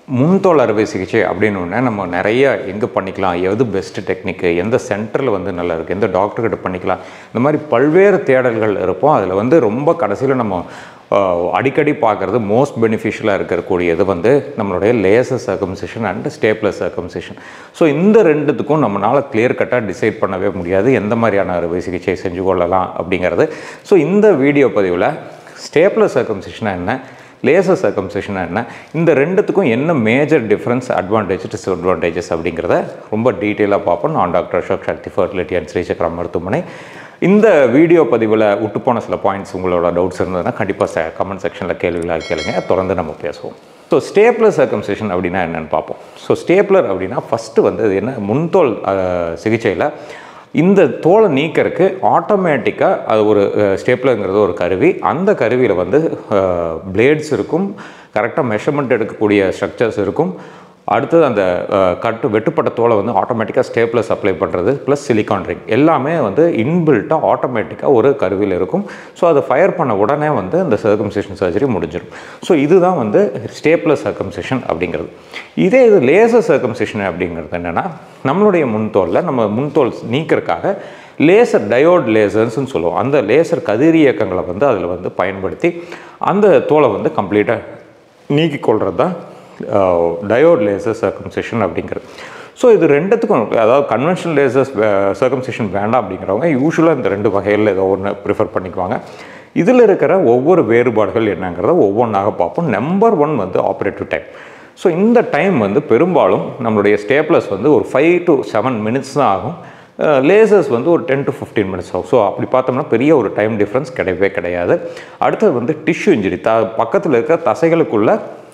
முன்தோல் அறுவை சிகிச்சை அப்படின்னு ஒன்று நம்ம நிறைய எங்கே பண்ணிக்கலாம் எது பெஸ்ட் டெக்னிக்கு எந்த சென்டரில் வந்து நல்லா இருக்குது எந்த டாக்டர்கிட்ட பண்ணிக்கலாம் இந்த மாதிரி பல்வேறு தேடல்கள் இருப்போம் அதில் வந்து ரொம்ப கடைசியில் நம்ம ஆஹ், அடிக்கடி பார்க்குறது மோஸ்ட் பெனிஃபிஷியலாக இருக்கக்கூடியது வந்து நம்மளுடைய laser circumcision and stapler circumcision so இந்த ரெண்டுத்துக்கும் நம்மளால் கிளியர் கட்டாக டிசைட் பண்ணவே முடியாது எந்த மாதிரியான அறுவை சிகிச்சை செஞ்சு கொள்ளலாம் அப்படிங்கிறது ஸோ இந்த வீடியோ பதிவில் ஸ்டேப்லர் சர்க்கம்சிஷனாக என்ன லேசர் சர்க்கம்சேஷன் என்ன இந்த ரெண்டுத்துக்கும் என்ன மேஜர் டிஃப்ரென்ஸ் அட்வான்டேஜ் டிஸ்அட்வான்டேஜஸ் அப்படிங்கிறத ரொம்ப டீட்டெயிலாக பார்ப்போம் நான் doctor Ashok Sakthi fertility and Srichakra மருத்துவமனை இந்த வீடியோ பதிவில் விட்டுப்போன சில பாயிண்ட்ஸ் உங்களோட டவுட்ஸ் இருந்ததுன்னா கண்டிப்பாக கமெண்ட் செக்ஷனில் கேள்விகளாக கேளுங்க தொடர்ந்து நம்ம பேசுவோம் ஸோ ஸ்டேப்லர் சர்க்கம்சேஷன் அப்படின்னா என்னென்னு பார்ப்போம் ஸோ ஸ்டேப்லர் அப்படின்னா ஃபஸ்ட்டு வந்து அது என்ன முன்தோல் அஹ், சிகிச்சையில் இந்த தோலை நீக்கிறதுக்கு ஆட்டோமேட்டிக்காக அது ஒரு ஸ்டேப்லருங்கிறது ஒரு கருவி அந்த கருவியில் வந்து பிளேட்ஸ் இருக்கும் கரெக்டாக மெஷர்மெண்ட் எடுக்கக்கூடிய ஸ்ட்ரக்சர்ஸ் இருக்கும் அடுத்தது அந்த அஹ், கட்டு வெட்டுப்பட்ட தோலை வந்து ஆட்டோமேட்டிக்காக ஸ்டேப்லர் சப்ளை பண்ணுறது ப்ளஸ் சிலிகான் ரிங் எல்லாமே வந்து இன்பில்ட்டாக ஆட்டோமேட்டிக்காக ஒரு கருவியில் இருக்கும் ஸோ அதை ஃபயர் பண்ண உடனே வந்து அந்த சர்க்கம்சேஷன் சர்ஜரி முடிஞ்சிடும் ஸோ இதுதான் வந்து ஸ்டேப்லர் சர்க்கம்சேஷன் அப்படிங்கிறது இதே இது லேசர் சர்க்கம்சேஷன் அப்படிங்கிறது என்னென்னா நம்மளுடைய முன்தோலில் நம்ம முன்தோல் நீக்கிறதுக்காக லேசர் டயோட் லேசர்ஸ்னு சொல்லுவோம் அந்த லேசர் கதிரியக்கங்களை வந்து அதில் வந்து பயன்படுத்தி அந்த தோலை வந்து கம்ப்ளீட்டாக நீக்கிக் கொள்கிறது தான் டயோட் லேசர் சர்க்கம்சேஷன் அப்படிங்கிறது ஸோ இது ரெண்டுத்துக்கும் அதாவது கன்வென்ஷனல் லேசர்ஸ் சர்க்கம்சேஷன் வேண்டாம் அப்படிங்கிறவங்க யூஸ்வலாக இந்த ரெண்டு வகையில் ஏதோ ஒன்று ப்ரிஃபர் பண்ணிக்குவாங்க இதில் இருக்கிற ஒவ்வொரு வேறுபாடுகள் என்னங்கிறத ஒவ்வொன்றாக பார்ப்போம் நம்பர் ஒன் வந்து ஆப்ரேட்டிவ் டைம் ஸோ இந்த டைம் வந்து பெரும்பாலும் நம்மளுடைய ஸ்டேப்லஸ் வந்து ஒரு ஃபைவ் டு செவன் மினிட்ஸ் தான் ஆகும் லேசர்ஸ் வந்து ஒரு டென் டு ஃபிஃப்டீன் மினிட்ஸ் ஆகும் ஸோ அப்படி பார்த்தோம்னா பெரிய ஒரு டைம் டிஃப்ரென்ஸ் கிடையவே கிடையாது அடுத்தது வந்து டிஷ்யூ இன்ஜுரி த பக்கத்தில் இருக்கிற தசைகளுக்குள்ள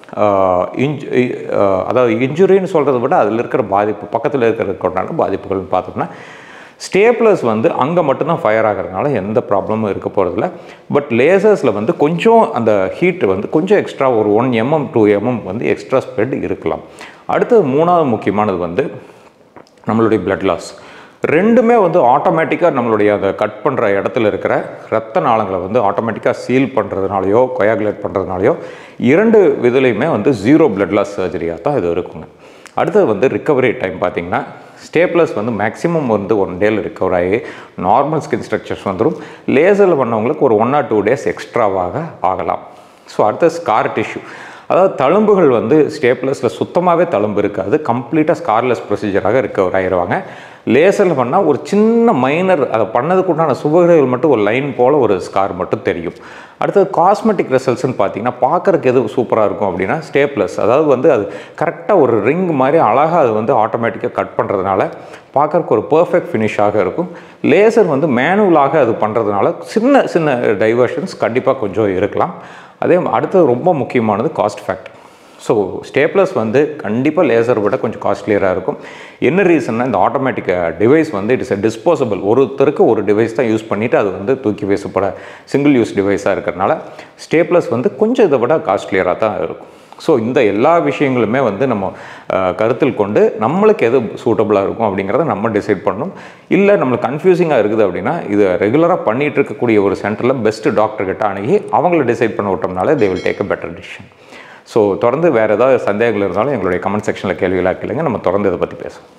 இன்ஜ் அதாவது இன்ஜுரின்னு சொல்கிறத விட அதில் இருக்கிற பாதிப்பு பக்கத்தில் இருக்கிறதுக்கு உண்டான பாதிப்புகள்னு பார்த்தோம்னா ஸ்டேப்லர்ஸ் வந்து அங்கே மட்டும்தான் ஃபயர் ஆகிறதுனால எந்த ப்ராப்ளமும் இருக்க போகிறதில்ல பட் லேசர்ஸில் வந்து கொஞ்சம் அந்த ஹீட் வந்து கொஞ்சம் எக்ஸ்ட்ரா ஒரு ஒன் எம்எம் டூ எம்எம் வந்து எக்ஸ்ட்ரா ஸ்ப்ரெட் இருக்கலாம் அடுத்தது மூணாவது முக்கியமானது வந்து நம்மளுடைய blood லாஸ் ரெண்டுமே வந்து ஆட்டோமேட்டிக்காக நம்மளுடைய அந்த கட் பண்ணுற இடத்துல இருக்கிற ரத்த நாளங்களை வந்து ஆட்டோமேட்டிக்காக சீல் பண்ணுறதுனாலையோ கொயாகுலேட் பண்ணுறதுனாலையோ இரண்டு விதிலையுமே வந்து ஜீரோ blood லாஸ் சர்ஜரியாக தான் இது இருக்குங்க அடுத்தது வந்து ரிக்கவரி டைம் பார்த்தீங்கன்னா ஸ்டேப்லஸ் வந்து மேக்ஸிமம் வந்து ஒன் டேல ரிக்கவர் ஆகி நார்மல் ஸ்கின் ஸ்ட்ரக்சர்ஸ் வந்துடும் லேசரில் பண்ணவங்களுக்கு ஒரு ஒன் ஆர் டூ டேஸ் எக்ஸ்ட்ராவாக ஆகலாம் ஸோ அடுத்த ஸ்கார் டிஷ்யூ அதாவது தழும்புகள் வந்து ஸ்டேப்லஸில் சுத்தமாகவே தழும்பு இருக்காது கம்ப்ளீட்டாக ஸ்கார்லெஸ் ப்ரொசீஜராக ரிக்கவர் ஆகிடுவாங்க லேசரில் பண்ணால் ஒரு சின்ன மைனர் அதை பண்ணதுக்கு உண்டான சுவர்கள் மட்டும் ஒரு லைன் போல் ஒரு ஸ்கார் மட்டும் தெரியும் அடுத்தது காஸ்மெட்டிக் ரிசல்ட்ஸ்னு பார்த்தீங்கன்னா பார்க்குறக்கு எது சூப்பராக இருக்கும் அப்படின்னா ஸ்டேப்லஸ் அதாவது வந்து அது கரெக்டாக ஒரு ரிங் மாதிரி அழகாக அது வந்து ஆட்டோமேட்டிக்காக கட் பண்ணுறதுனால பார்க்குறக்கு ஒரு பர்ஃபெக்ட் ஃபினிஷாக இருக்கும் லேசர் வந்து மேனுவலாக அது பண்ணுறதுனால சின்ன சின்ன டைவர்ஷன்ஸ் கண்டிப்பாக கொஞ்சம் இருக்கலாம் அதே அடுத்தது ரொம்ப முக்கியமானது காஸ்ட் ஃபேக்ட் ஸோ ஸ்டேப்லஸ் வந்து கண்டிப்பாக லேசர் விட கொஞ்சம் காஸ்ட்லியராக இருக்கும் என்ன ரீசன்னா இந்த ஆட்டோமேட்டிக் டிவைஸ் வந்து இட்ஸ் a டிஸ்போசபிள் ஒருத்தருக்கு ஒரு டிவைஸ் தான் யூஸ் பண்ணிவிட்டு அது வந்து தூக்கி வீசப்பட சிங்கிள் யூஸ் டிவைஸாக இருக்கிறனால ஸ்டேப்லஸ் வந்து கொஞ்சம் இதை விட காஸ்ட்லியராக தான் இருக்கும் ஸோ இந்த எல்லா விஷயங்களுமே வந்து நம்ம அஹ், கருத்தில் கொண்டு நம்மளுக்கு எது சூட்டபுளாக இருக்கும் அப்படிங்கிறத நம்ம டிசைட் பண்ணணும் இல்லை நம்மளுக்கு கன்ஃபியூசிங்காக இருக்குது அப்படின்னா இது ரெகுலராக பண்ணிகிட்டு இருக்கக்கூடிய ஒரு சென்டரில் பெஸ்ட் டாக்டர் கிட்ட அணுகி அவங்கள டிசைட் பண்ண விட்டோம்னால they will take a better decision so தொடர்ந்து வேறு ஏதாவது சந்தேகங்கள் இருந்தாலும் எங்களுடைய கமெண்ட் செக்ஷனில் கேள்விகளாக கேளுங்க நம்ம தொடர்ந்து இதை பற்றி பேசுவோம்